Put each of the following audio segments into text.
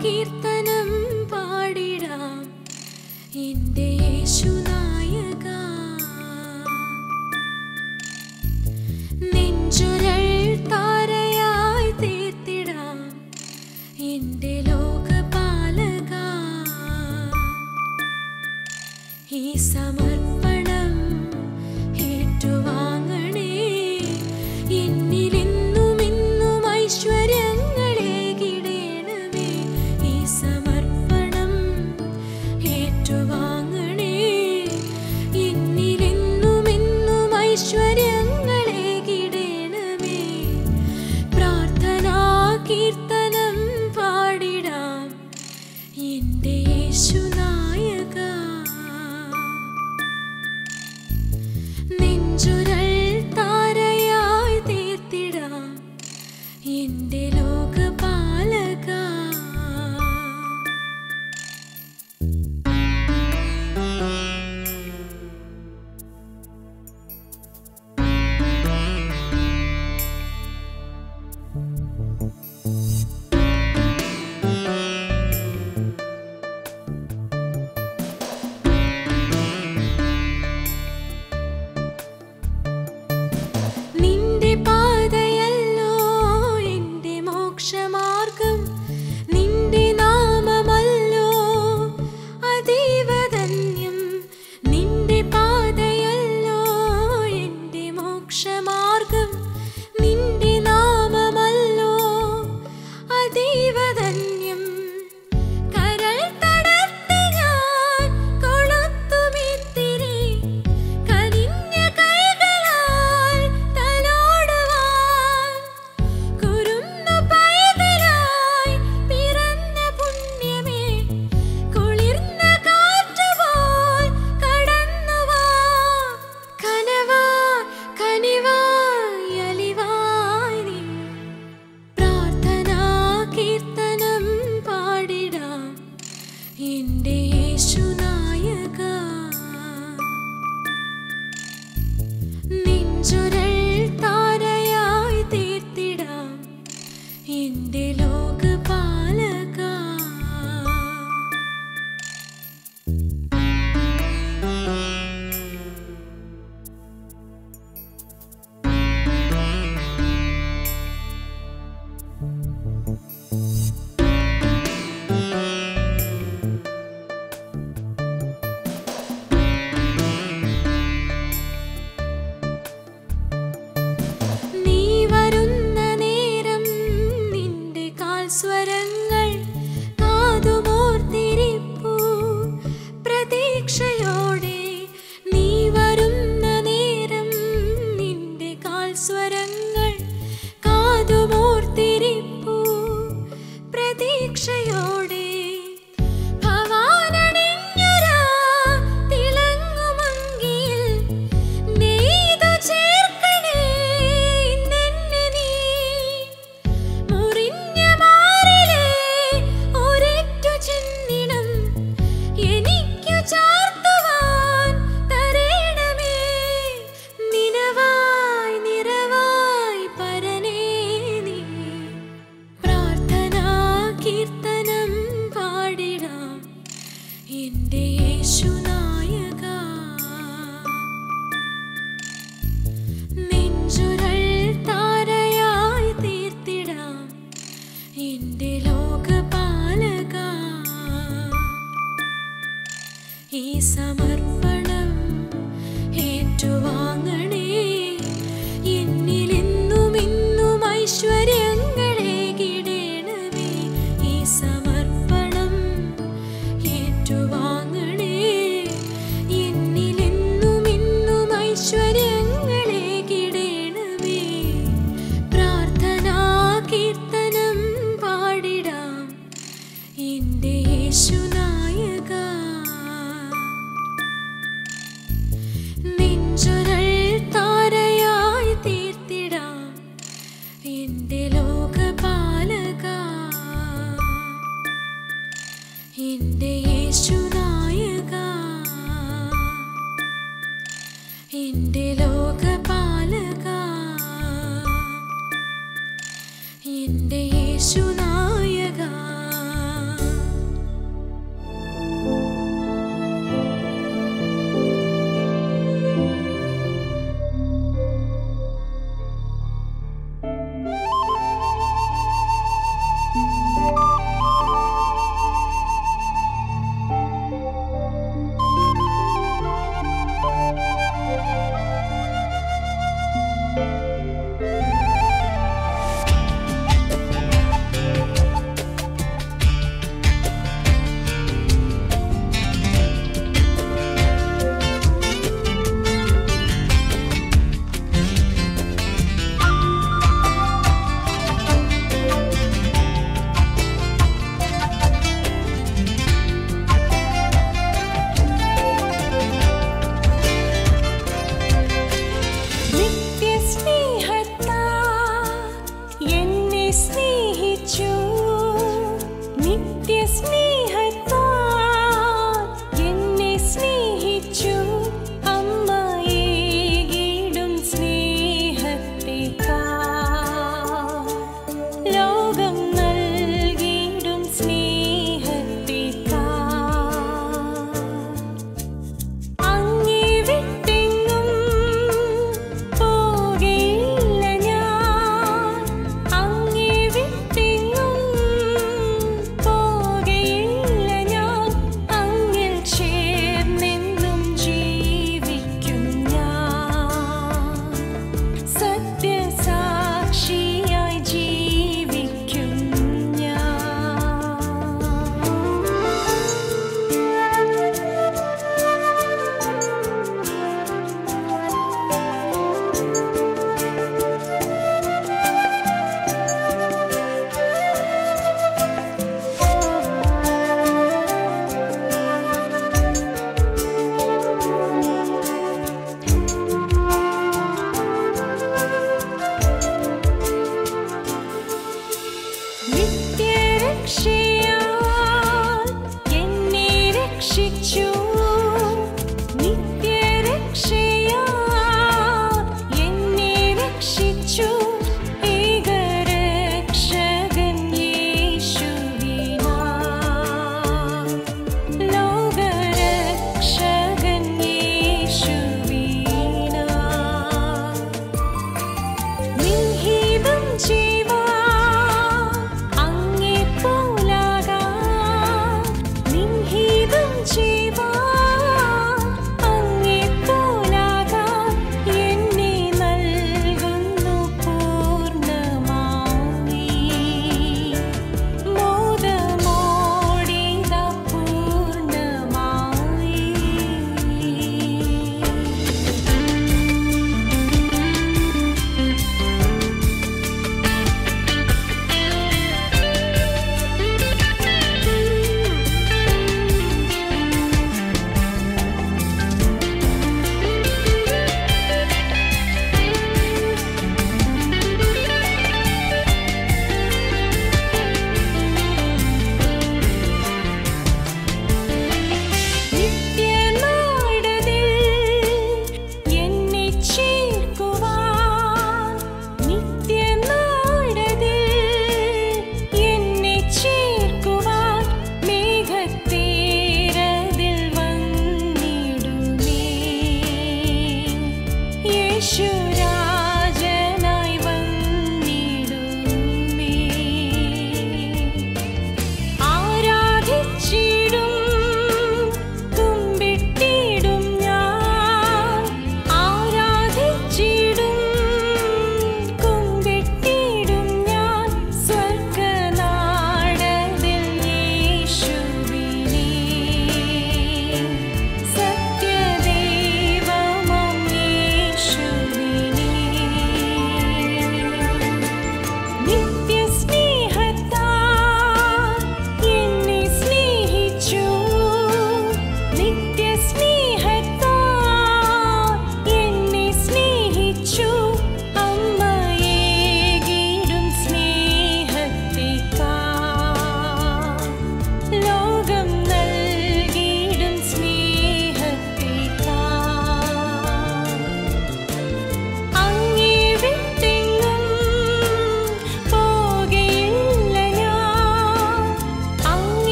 കീർത്തനം പാടിടാം എൻ്റെ യേശുനായക നെഞ്ചുരൾ താരയായി തീർത്തിടാം എൻ്റെ ലോകപാലക ഈ സമർപ്പണം ഏറ്റുവാങ്ങണേ എന്നിലെന്നും എന്നും ഐശ്വര്യങ്ങളെ കിടേണമേ ഈ സമർപ്പണം ഏറ്റുവാങ്ങണേ എന്നിലെന്നും എന്നും ഐശ്വര്യങ്ങളെ കിടേണമേ പ്രാർത്ഥനാ കീർത്തനം പാടിടാം എൻ്റെ യേശുനായക നെഞ്ചുരൾ താരയായി തീർത്തിടാം എൻ്റെ ലോകപാലക നിന്റെ പാതയല്ലോ എൻ്റെ മോക്ഷമാർഗം നിന്റെ നാമമല്ലോ അതീവധന്യം നിന്റെ പാതയല്ലോ എൻ്റെ മോക്ഷമാർഗം നിന്റെ നാമമല്ലോ അതീവധന്യം കരൾ തടർത്തി ഞാൻ കൊളുത്തുമിത്തിരി കനിഞ്ഞ കൈകളാൽ തലോടുവാൻ കുരുന്നു പൈതലായി പിറന്ന പുണ്യമേ കുളിർന്ന കാറ്റുപോൽ കടന്നുവാ കനവാ കനിവായി അലിവായി നീ പ്രാർത്ഥനാ കീർത്തനം പാടിടാം എൻ്റെ യേശുനായക നെഞ്ചുരൾ താരയായി തീർത്തിടാം എൻ്റെ ലോകപാലക നീ വരുന്ന നേരം നിന്റെ കാൽസ്വരങ്ങൾ കാതുമോർത്തിരിപ്പൂ പ്രതീക്ഷയോടെ നീ വരുന്ന നേരം നിന്റെ കാൽസ്വരങ്ങൾ കാതുമോർത്തിരിപ്പൂ പ്രതീക്ഷയോടെ ഭവാനണിഞ്ഞൊരാ തിളങ്ങുമങ്കിയിൽ നെയ്തു ചേർക്കണേ ഇന്നെന്നെ നീ. മുറിഞ്ഞ മാറിലെ ഒരറ്റു ചെന്നിടം എനിക്കു ചാർത്തുവാൻ തരേണമേ. നിനവായി നിറവായി പരനേ നീ. പ്രാർത്ഥനാ കീർത്തനം പാടിടാം എൻ്റെ യേശുനായക നെഞ്ചുരൾ താരയായി തീർത്തിടാം എൻ്റെ ലോകപാലക ഈ സമർപ്പണം ഏറ്റുവാങ്ങണേ എന്നിലെന്നും എന്നും ഐശ്വര്യങ്ങളെ കിടേണമേ ഈ സമർപ്പണം ഏറ്റുവാങ്ങണേ എന്നിലെന്നും എന്നും ഐശ്വര്യങ്ങളെ കിടേണമേ പ്രാർത്ഥനാ കീർത്തനം പാടിടാം എൻ്റെ യേശുനായക നെഞ്ചുരൾ താരയായി തീർത്തിടാം എൻ്റെ ലോകപാലക എൻ്റെ യേശുനായക എൻ്റെ ലോകപാലക എൻ്റെ യേശുനായക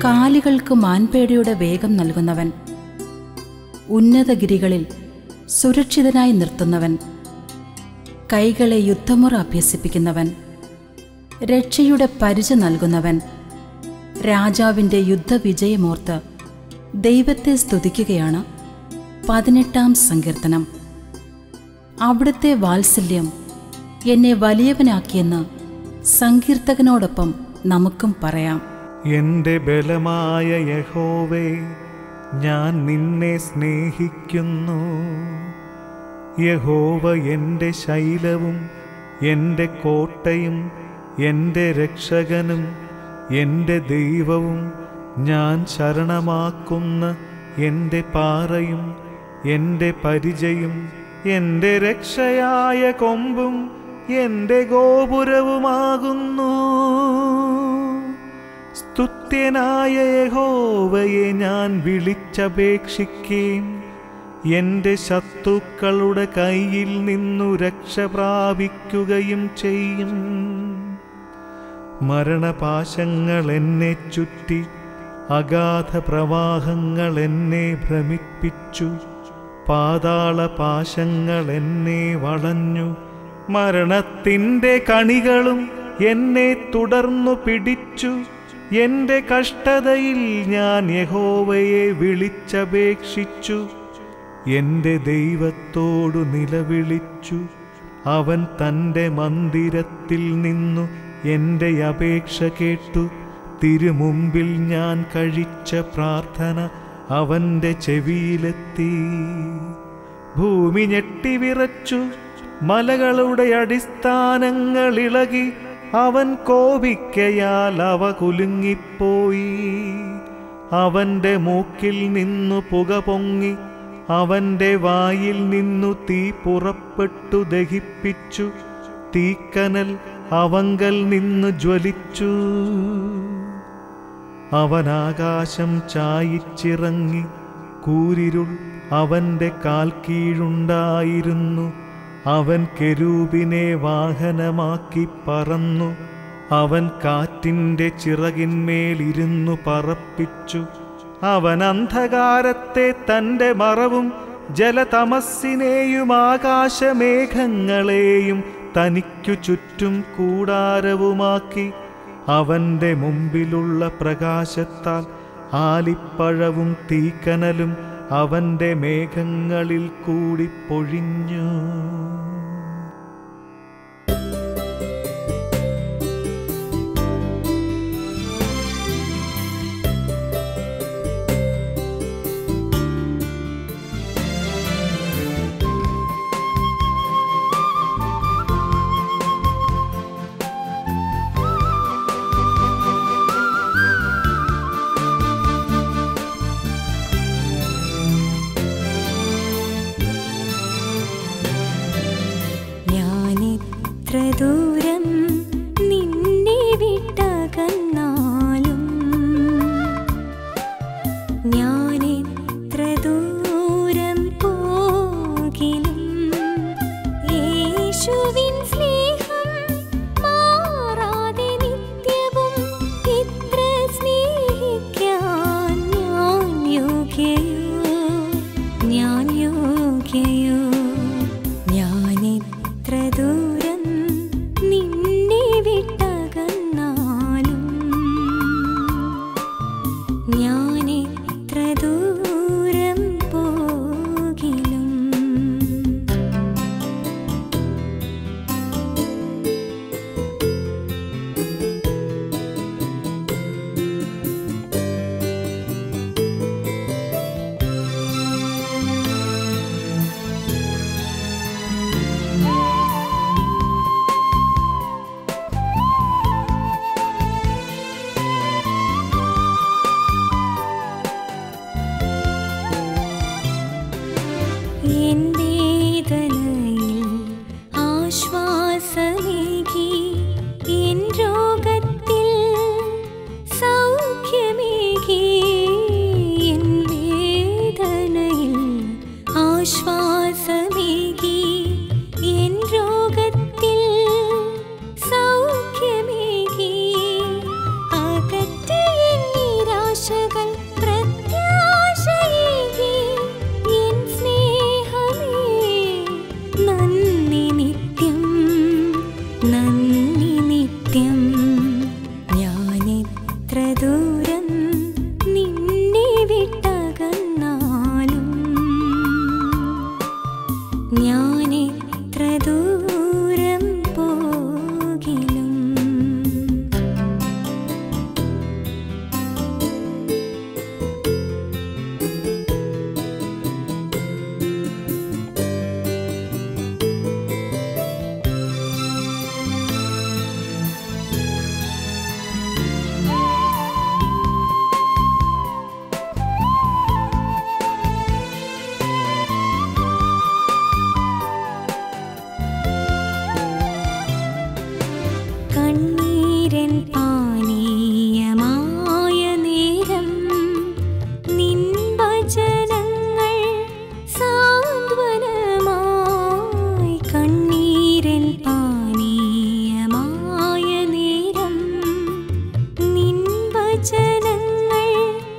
കാലുകൾക്ക് മാൻപേടയുടെ വേഗം നൽകുന്നവൻ ഉന്നതഗിരികളിൽ സുരക്ഷിതനായി നിർത്തുന്നവൻ കൈകളെ യുദ്ധമുറ അഭ്യസിപ്പിക്കുന്നവൻ രക്ഷയുടെ പരിച നൽകുന്നവൻ രാജാവിൻ്റെ യുദ്ധവിജയമോർത്ത് ദൈവത്തെ സ്തുതിക്കുകയാണ് പതിനെട്ടാം സങ്കീർത്തനം അവിടുത്തെ വാത്സല്യം എന്നെ വലിയവനാക്കിയെന്ന് സങ്കീർത്തകനോടൊപ്പം നമുക്കും പറയാം എൻ്റെ ബലമായ യഹോവേ ഞാൻ നിന്നെ സ്നേഹിക്കുന്നു യഹോവ എൻ്റെ ശൈലവും എൻ്റെ കോട്ടയും എൻ്റെ രക്ഷകനും എൻ്റെ ദൈവവും ഞാൻ ശരണമാക്കുന്ന എൻ്റെ പാറയും എൻ്റെ പരിചയും എൻ്റെ രക്ഷയായ കൊമ്പും എൻ്റെ ഗോപുരവുമാകുന്നു സ്തുത്യനായ യഹോവയെ ഞാൻ വിളിച്ചപേക്ഷിക്കുകയും എൻ്റെ ശത്രുക്കളുടെ കയ്യിൽ നിന്നു രക്ഷ പ്രാപിക്കുകയും ചെയ്യും മരണപാശങ്ങൾ എന്നെ ചുറ്റി അഗാധ പ്രവാഹങ്ങൾ എന്നെ ഭ്രമിപ്പിച്ചു പാതാള പാശങ്ങൾ എന്നെ വളഞ്ഞു മരണത്തിൻ്റെ കണികളും എന്നെ തുടർന്നു പിടിച്ചു എൻ്റെ കഷ്ടതയിൽ ഞാൻ യഹോവയെ വിളിച്ചപേക്ഷിച്ചു എൻ്റെ ദൈവത്തോടു നിലവിളിച്ചു അവൻ തൻ്റെ മന്ദിരത്തിൽ നിന്നു എൻ്റെ അപേക്ഷ കേട്ടു തിരുമുമ്പിൽ ഞാൻ കഴിച്ച പ്രാർത്ഥന അവൻ്റെ ചെവിയിലെത്തി ഭൂമി ഞെട്ടിവിറച്ചു മലകളുടെ അടിസ്ഥാനങ്ങൾ ഇളകി അവൻ കോപിക്കയാൽ അവ കുലുങ്ങിപ്പോയി അവന്റെ മൂക്കിൽ നിന്നു പുക പൊങ്ങി അവന്റെ വായിൽ നിന്നു തീ പുറപ്പെട്ടു ദഹിപ്പിച്ചു തീക്കനൽ അവങ്കൽ നിന്നു ജ്വലിച്ചു അവൻ ആകാശം ചായിച്ചിറങ്ങി കൂരിരുൾ അവന്റെ കാൽ കീഴുണ്ടായിരുന്നു അവൻ കെരൂബിനെ വാഹനമാക്കി പറന്നു അവൻ കാറ്റിൻ്റെ ചിറകിന്മേലിരുന്നു പറപ്പിച്ചു അവൻ അന്ധകാരത്തെ തൻ്റെ മറവും ജലതമസ്സിനെയും ആകാശമേഘങ്ങളെയും തനിക്കു ചുറ്റും കൂടാരവുമാക്കി അവന്റെ മുമ്പിലുള്ള പ്രകാശത്താൽ ആലിപ്പഴവും തീക്കനലും അവന്റെ മേഘങ്ങളിൽ കൂടി പൊഴിഞ്ഞു കണ്ണീരൻ പാനീയമായ നേരം നിൻ വചനങ്ങൾ സാന്ത്വനമായി കണ്ണീരൻ പാനീയമായ നേരം നിൻ വചനങ്ങൾ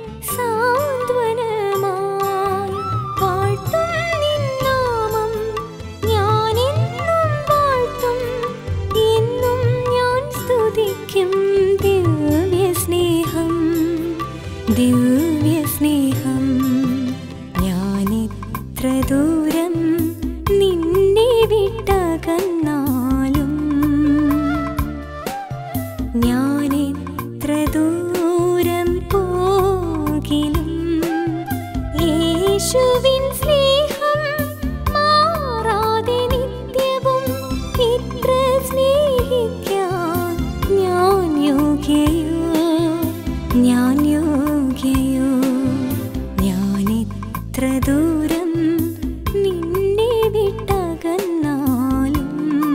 സാന്ത്വനമായി വാഴ്ത്തും നിൻ നാമം ഞാനെന്നും വാഴ്ത്തും എന്നും ഞാൻ സ്തുതിക്കും ദിവ്യ സ്നേഹം ദിവ്യ സ്നേഹം ഞാനിത്ര ദൂരം നിന്നെ വിട്ടകന്നാലും ഞാനെത്ര ദൂരം പോകിലും യേശുവിൻ സ്നേഹം മാറാതെ നിത്യവും ഇത്ര സ്നേഹിക്കാൻ ഞാൻ യോഗ്യയോ ഞാൻ യോഗ്യയോ ഞാനെത്ര ദൂരം നിന്നെ വിട്ടകന്നാലും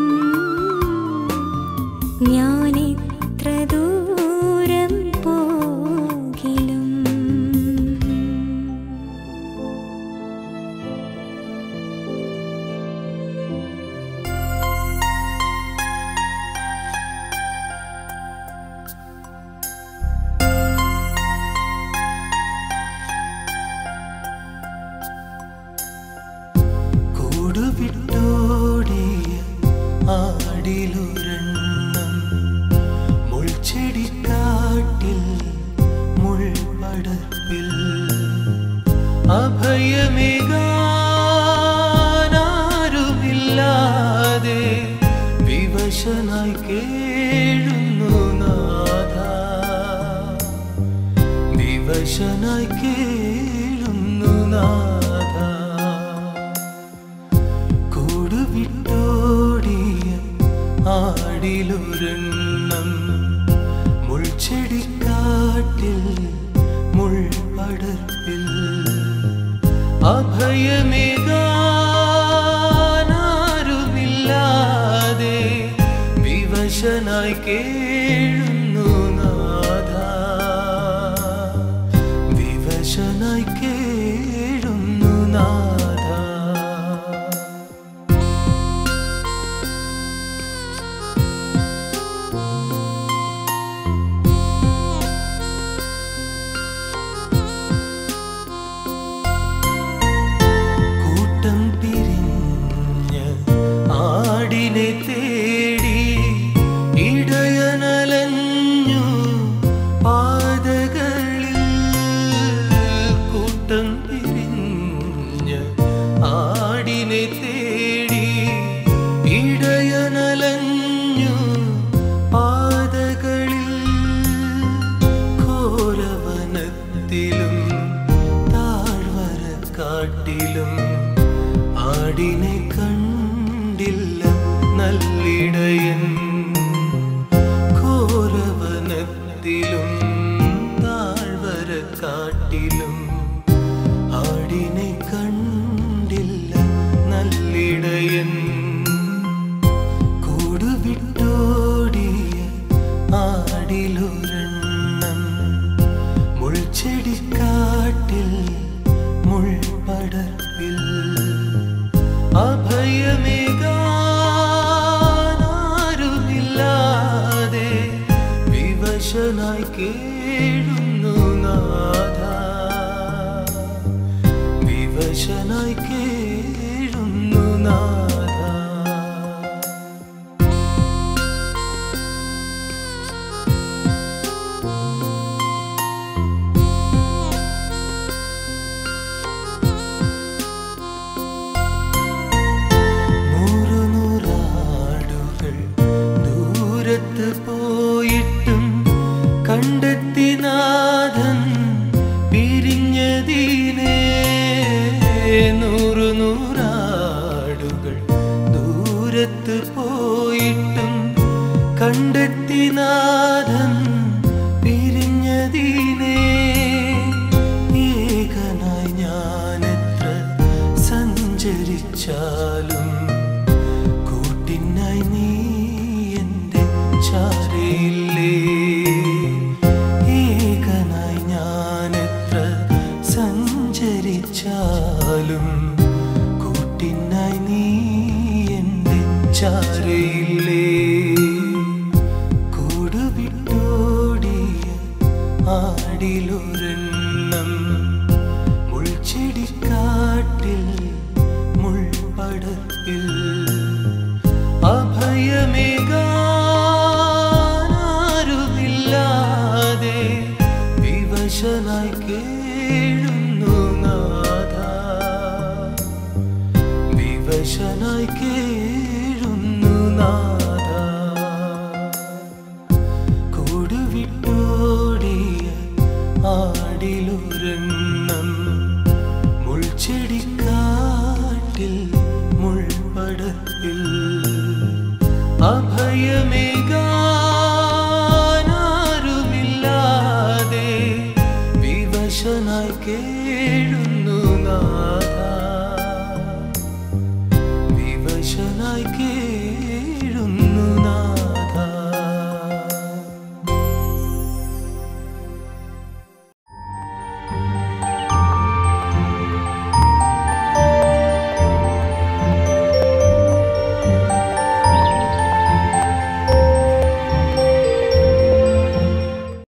ഞാനെത്ര ദൂരം പോകിലും കൂടുവിട്ടോടിയ ആടിലൊരെണ്ണം മുൾച്ചെടിക്കാട്ടിൽ മുൾപടർപ്പിൽ അഭയമേകാനാരുമില്ലാതെ വിവശനായി കേഴുന്നു നാഥ വിവശനായി കേഴുന്നു നാഥ കൂടുവിട്ടോടിയ ആടിലൊരെണ്ണം മുൾച്ചെടിക്കാട്ടിൽ മുൾപടർപ്പിൽ അഭയമേകാനാരുമില്ലാതെ വിവശനായി കേഴുന്നു നാഥ വിവശനായി കേഴുന്നു നാഥ കൂട്ടം പിരിഞ്ഞ് ആടിനെ തേടി ഇടയനലഞ്ഞു പാതകളിൽ കൂട്ടം പിരിഞ്ഞ് ആടിനെ തേടി ഇടയനലഞ്ഞു പാതകളിൽ ഘോരവനത്തിലും താഴ്വര കാട്ടിലും ആടിനെ കണ്ടില്ല നല്ലിടയൻ ഘോരവനത്തിലും താഴ്വര കാട്ടിലും ആടിനെ കണ്ടില്ല നല്ലിടയൻ കൂടുവിട്ടോടിയ ആടിലൊരെണ്ണം മുൾച്ചെടിക്കാട്ടിൽ മുൾപടർപ്പിൽ അഭയമേകാനാരുമില്ലാതെ വിവശനായി കേഴുന്നു നാഥ വിവശനായി കേഴുന്നു നാഥ നൂറു നൂറാടുകൾ ദൂരത്ത് പോയിട്ടും കണ്ടെത്തി നാഥൻ കൂടുവിട്ടോടിയ ആടിലൊരെണ്ണം മുൾച്ചെടിക്കാട്ടിൽ മുൾപടർപ്പിൽ അഭയമേകാനാരുമില്ലാതെ വിവശനായി കേഴുന്നു നാഥ വിവശനായി കേഴുന്നു നാഥ കൂടുവിട്ടോടിയ ആടിലൊരെണ്ണം മുൾച്ചെടിക്കാട്ടിൽ മുൾപടർപ്പിൽ അഭയമേ